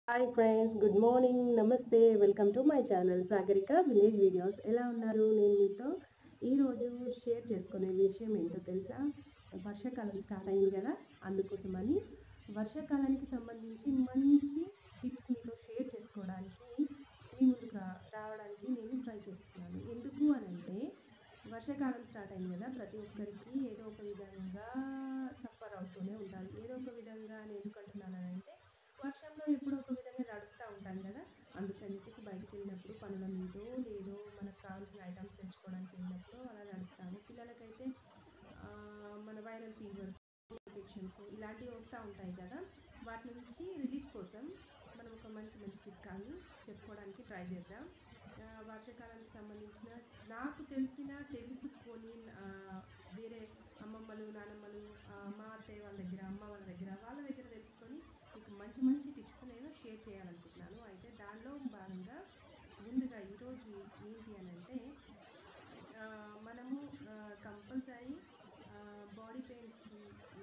hi friends good morning నమస్తే welcome to my channel Sagarika village videos ఎలా ఉన్నారు నేను మీతో ఈరోజు షేర్ చేసుకునే విషయం ఏంటో తెలుసా వర్షాకాలం స్టార్ట్ అయింది కదా అందుకోసమని వర్షాకాలానికి సంబంధించి మంచి టిప్స్ మీతో షేర్ చేసుకోవడానికి మీ ముందుకు రా- రావడానికి నేను ట్రై చేస్తున్నాను ఎందుకు అని అంటే వర్షాకాలం స్టార్ట్ అయింది కదా ప్రతి ఒక్కరికి ఏదో ఒక విధంగా సఫర్ అవుతూనే ఉంటారు ఏదో ఒక విధంగా నేను ఎందుకు అంటున్నాను అని అంటే వర్షంలో ఎప్పుడో ఒక విధంగా నడుస్తూ ఉంటాం కదా అందుకని చెప్పేసి బయటికి వెళ్ళినప్పుడు పనుల మీదో లేదో మనకు కావాల్సిన ఐటమ్స్ తెచ్చుకోవడానికి వెళ్ళినప్పుడు అలా నడుస్తాము పిల్లలకైతే ఆ, మన వైరల్ ఫీవర్స్ ఇన్ఫెక్షన్స్ ఇలాంటివి వస్తూ ఉంటాయి కదా వాటి నుంచి రిలీఫ్ కోసం మనం ఒక మంచి మంచి చిట్కాలు చెప్పుకోవడానికి ట్రై చేద్దాం ఆ, వర్షాకాలానికి సంబంధించిన నాకు తెలిసిన తెలుసుకొని ఆ, వేరే అమ్మమ్మలు నానమ్మలు ఆ, మా అత్తయ్య వాళ్ళ దగ్గర అమ్మ వాళ్ళ దగ్గర వాళ్ళ దగ్గర తెలుసుకొని మీకు మంచి మంచి టిప్స్ నేను షేర్ చేయాలనుకుంటున్నాను అయితే దానిలో భాగంగా ముందుగా ఈరోజు ఏంటి అని అంటే ఆ, మనము కంపల్సరీ బాడీ పెయిన్స్కి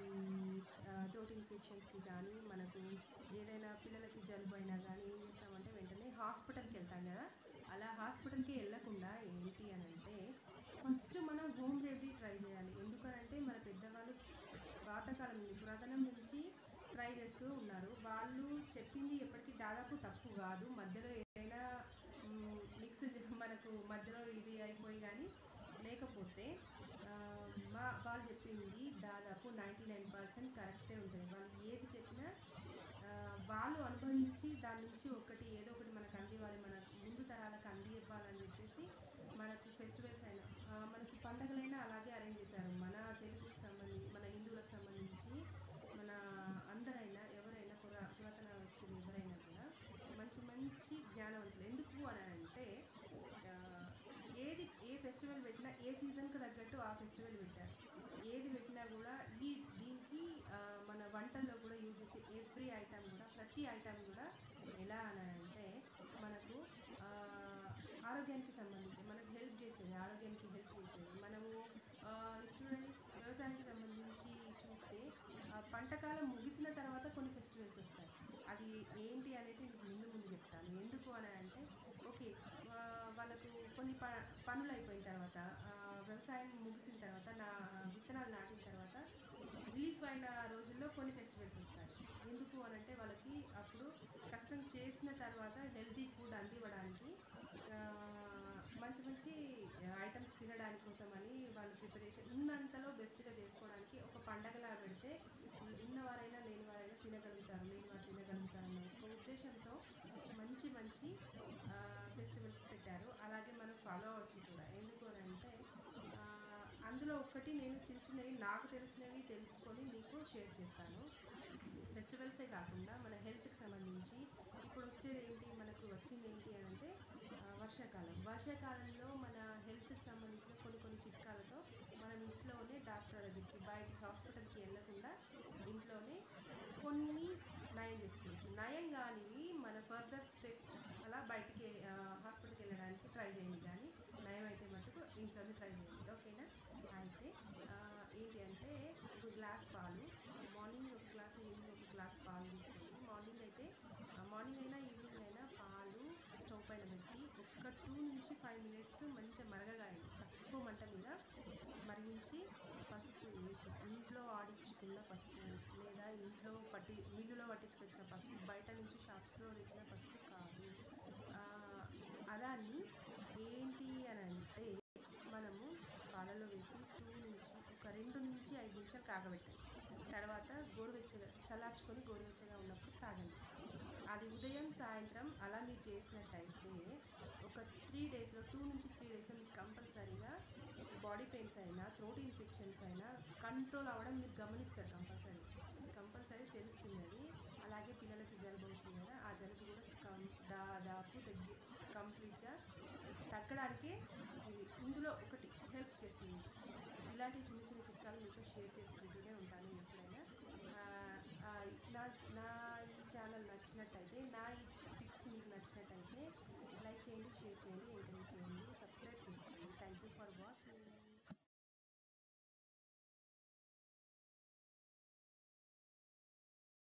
థ్రోట్ ఇన్ఫెక్షన్స్కి కానీ మనకు ఏదైనా పిల్లలకి జలుబు అయినా కానీ ఏం చేస్తామంటే వెంటనే హాస్పిటల్కి వెళ్తాం కదా అలా హాస్పిటల్కి వెళ్ళకుండా ఏంటి అని అంటే ఫస్ట్ మనం హోమ్ రెమెడీ ట్రై చేయాలి ఎందుకనంటే మన పెద్దవాళ్ళు పాతకాలం నుంచి పురాతనం నుంచి ట్రై చేస్తూ ఉన్నారు వాళ్ళు చెప్పింది ఎప్పటికీ దాదాపు తప్పు కాదు మధ్యలో ఏదైనా మిక్స్ మనకు మధ్యలో ఇది అయిపోయి కానీ లేకపోతే ఆ, మా వాళ్ళు చెప్పింది దాదాపు నైంటీ నైన్ పర్సెంట్ కరెక్టే ఉంటుంది వాళ్ళు ఏది చెప్పినా ఆ, వాళ్ళు అనుభవించి దాని నుంచి ఒకటి ఏదో ఒకటి మనకు అందివ్వాలి మన ముందు తరాలకు అందివ్వాలని చెప్పేసి మనకు ఫెస్టివల్స్ అయినా ఆ, మనకి పండగలైనా అలాగే అరేంజ్ చేశారు మన తెలుగుకి సంబంధించి మన హిందువులకు సంబంధించి మన అందరైనా ఎవరైనా పురా పురాతన వ్యక్తులు ఎవరైనా కూడా మంచి మంచి జ్ఞానవంతులు ఎందుకు అని అంటే ఆ, ఏది ఏ ఫెస్టివల్ పెట్టినా ఏ సీజన్కి తగ్గట్టు ఆ ఫెస్టివల్ పెట్టారు ఏది పెట్టినా కూడా ఈ దీనికి ఆ, మన వంటల్లో కూడా యూజ్ చేసే ఎవ్రీ ఐటమ్ కూడా ప్రతి ఐటమ్ కూడా ఎలా అని అంటే మనకు ఆ, ఆరోగ్యానికి సంబంధించి మనకు హెల్ప్ చేసేది ఆరోగ్యానికి హెల్ప్ చేసేది మనము ఆ, చూడండి వ్యవసాయానికి సంబంధించి చూస్తే ఆ, పంటకాలం ముగిసిన తర్వాత కొన్ని ఫెస్టివల్స్ వస్తాయి అది ఏంటి అనేది మీకు ముందు ముందు చెప్తాను ఎందుకు అని అంటే ఓకే ఆ, వాళ్ళకు కొన్ని ప పనులు అయిపోయిన తర్వాత ఆ, వ్యవసాయం ముగిసిన తర్వాత నా విత్తనాలు నాటిన తర్వాత రిలీఫ్ అయిన రోజుల్లో కొన్ని ఫెస్టివల్స్ వస్తాయి ఎందుకు అని అంటే వాళ్ళకి అప్పుడు కష్టం చేసిన తర్వాత హెల్తీ ఫుడ్ అందివ్వడానికి ఆ, మంచి మంచి ఐటమ్స్ తినడానికి కోసమని వాళ్ళు ప్రిపరేషన్ ఉన్నంతలో బెస్ట్గా చేసుకోవడానికి ఒక పండగలా పెడితే ఉన్నవారైనా లేని వారైనా తినగలుగుతారు లేని వారు తినగలుగుతారు అన్న ఒక ఉద్దేశంతో మంచి మంచి ఫెస్టివల్స్ పెట్టారు అలాగే మనం ఫాలో అవ్వచ్చు కూడా ఎందుకు అని అంటే ఆ, అందులో ఒకటి నేను చిన్న చిన్నవి నాకు తెలిసినవి తెలుసుకొని మీకు షేర్ చేస్తాను ఫెస్టివల్సే కాకుండా మన హెల్త్కి సంబంధించి ఇప్పుడు వచ్చేది ఏంటి మనకు వచ్చింది ఏంటి అని అంటే ఆ, వర్షాకాలం వర్షాకాలంలో మన హెల్త్కి సంబంధించిన కొన్ని కొన్ని చిట్కాలతో మనం ఇంట్లోనే డాక్టర్ దగ్గరికి బయట హాస్పిటల్కి వెళ్ళకుండా ఇంట్లోనే కొన్ని నయం చేసుకోవచ్చు నయం కానివి మన ఫర్దర్ స్టెప్ అలా బయటికి ఆ, హాస్పిటల్కి వెళ్ళడానికి ట్రై చేయండి కానీ నయం అయితే మటుకు ఇంట్లోనే ట్రై చేయండి ఓకేనా అయితే ఆ, ఏంటి అంటే ఒక గ్లాస్ పాలు మార్నింగ్ ఒక గ్లాస్ ఈవినింగ్ ఒక గ్లాస్ పాలు తీసుకోండి మార్నింగ్ అయితే ఆ, మార్నింగ్ అయినా ఈవినింగ్ అయినా పాలు స్టవ్ పైన పెట్టి ఒక టూ నుంచి ఫైవ్ మినిట్స్ మంచిగా మరగగాయండి తక్కువ మంట మీద మరిగించి పసుపు వేసి ఇంట్లో ఆడించుకున్న పసుపు లేదా ఇంట్లో పట్టి మిల్లులో పట్టించుకొచ్చిన పసుపు బయట నుంచి షాప్స్లో తెచ్చిన పసుపు కాదు ఆ, అదాన్ని ఏంటి అని అంటే మనము పాలలో వేసి టూ నుంచి ఒక రెండు నుంచి ఐదు నిమిషాలు కాగబెట్టాలి తర్వాత గోరువెచ్చగా చల్లార్చుకొని గోరువెచ్చగా ఉన్నప్పుడు తాగండి అది ఉదయం సాయంత్రం అలా మీరు చేసినట్టయితే ఒక త్రీ డేస్లో టూ నుంచి త్రీ డేస్లో మీకు కంపల్సరీగా బాడీ పెయిన్స్ అయినా థ్రోట్ ఇన్ఫెక్షన్స్ అయినా కంట్రోల్ అవ్వడం మీరు గమనిస్తారు కంపల్సరీ కంపల్సరీ తెలుస్తుంది అది అలాగే పిల్లలకి జలుబు అవుతుంది కదా ఆ జలుబు కూడా కం దాదాపు తగ్గి కంప్లీట్గా తగ్గడానికే ఇది ఇందులో ఒకటి హెల్ప్ చేస్తుంది ఇలాంటి చిన్న చిన్న చిట్కాలు మీతో షేర్ చేసుకుంటూనే ఉంటాను ఎప్పుడైనా ఆ, ఆ, నా నా ఈ ఛానల్ నచ్చినట్టయితే నా ఈ టిప్స్ మీకు నచ్చినట్టయితే లైక్ చేయండి షేర్ చేయండి ఎంకరేజ్ చేయండి సబ్స్క్రైబ్ చేసుకోండి థ్యాంక్ యూ ఫర్ వాచింగ్